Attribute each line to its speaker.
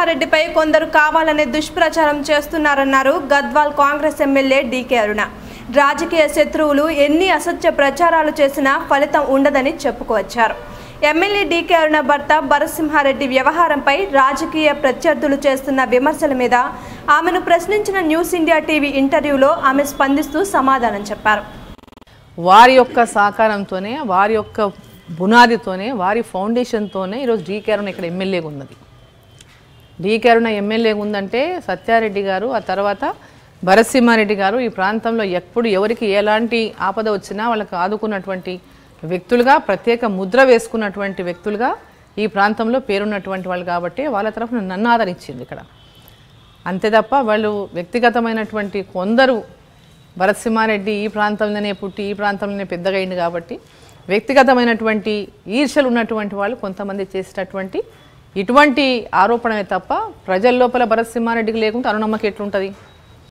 Speaker 1: రెడ్డిపై కొందరు కావాలనే దుష్ప్రచారం చేస్తున్నారన్నారు గద్వాల్ కాంగ్రెస్ ఎమ్మెల్యే డీకే అరుణ రాజకీయ శత్రువులు ఎన్ని అసత్య ప్రచారాలు చేసినా ఫలితం ఉండదని చెప్పుకొచ్చారు ఎమ్మెల్యే డీకే అరుణ భర్త భరసింహారెడ్డి వ్యవహారంపై రాజకీయ ప్రత్యర్థులు చేస్తున్న విమర్శల మీద ఆమెను ప్రశ్నించిన న్యూస్ ఇండియా టీవీ ఇంటర్వ్యూలో ఆమె స్పందిస్తూ సమాధానం చెప్పారు
Speaker 2: వారి యొక్క సహకారంతోనే వారి యొక్క బునాదితోనే వారి ఫౌండేషన్తోనే ఈరోజు డీ కరుణ ఇక్కడ ఎమ్మెల్యేగా ఉన్నది డీ కరుణ ఎమ్మెల్యేగా ఉందంటే సత్యారెడ్డి గారు ఆ తర్వాత భరత్సింహారెడ్డి గారు ఈ ప్రాంతంలో ఎప్పుడు ఎవరికి ఎలాంటి ఆపద వచ్చినా వాళ్ళకి ఆదుకున్నటువంటి వ్యక్తులుగా ప్రత్యేక ముద్ర వేసుకున్నటువంటి వ్యక్తులుగా ఈ ప్రాంతంలో పేరున్నటువంటి వాళ్ళు కాబట్టి వాళ్ళ తరఫున నన్ను ఆదరించింది ఇక్కడ అంతే తప్ప వాళ్ళు వ్యక్తిగతమైనటువంటి కొందరు భరత్సింహారెడ్డి ఈ ప్రాంతంలోనే పుట్టి ఈ ప్రాంతంలోనే పెద్దగా అయింది కాబట్టి వ్యక్తిగతమైనటువంటి ఈర్షలు ఉన్నటువంటి వాళ్ళు కొంతమంది చేసేటటువంటి ఇటువంటి ఆరోపణమే తప్ప ప్రజల లోపల భరత్సింహారెడ్డికి లేకుంటే అరుణమ్మకి ఎట్లుంటుంది